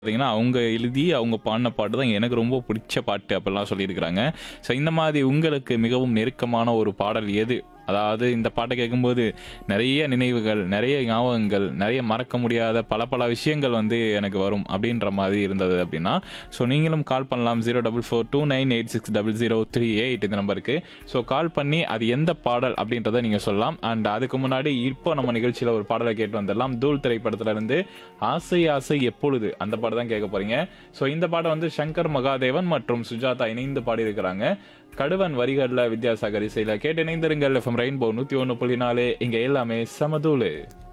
பார்த்தீங்கன்னா, அவங்க எழுதி, அவங்க பாடுன பாட்டு தான் எனக்கு ரொம்ப பிடிச்ச பாட்டு அப்படிலாம் சொல்லியிருக்கிறாங்க. ஸோ இந்த மாதிரி உங்களுக்கு மிகவும் நெருக்கமான ஒரு பாடல் எது? அதாவது இந்த பாட்ட கேட்கும்போது நெறைய நினைவுகள், நெறைய ஞாபகங்கள், நெறைய மறக்க முடியாத பல பல விஷயங்கள் வந்து எனக்கு வரும் அப்படின்ற மாதிரி இருந்தது அப்படின்னா, ஸோ நீங்களும் கால் பண்ணலாம் 0442986038 இந்த நம்பருக்கு. ஸோ கால் பண்ணி அது எந்த பாடல் அப்படின்றத நீங்க சொல்லலாம். அண்ட் அதுக்கு முன்னாடி இப்போ நம்ம நிகழ்ச்சியில ஒரு பாடலை கேட்டு வந்துடலாம். தூள் திரைப்படத்துல இருந்து ஆசை ஆசை எப்பொழுது அந்த பாட்டு தான் கேட்க போறீங்க. ஸோ இந்த பாட்ட வந்து சங்கர் மகாதேவன் மற்றும் சுஜாதா இணைந்து பாடியிருக்கிறாங்க. கடுவன் வரிகள்ல வித்யாசாகர் இசையில கேட்டு இணைந்திருங்கள் எஃப்எம் ரெயின்போ 101.4 இங்க எல்லாமே சமதூளு.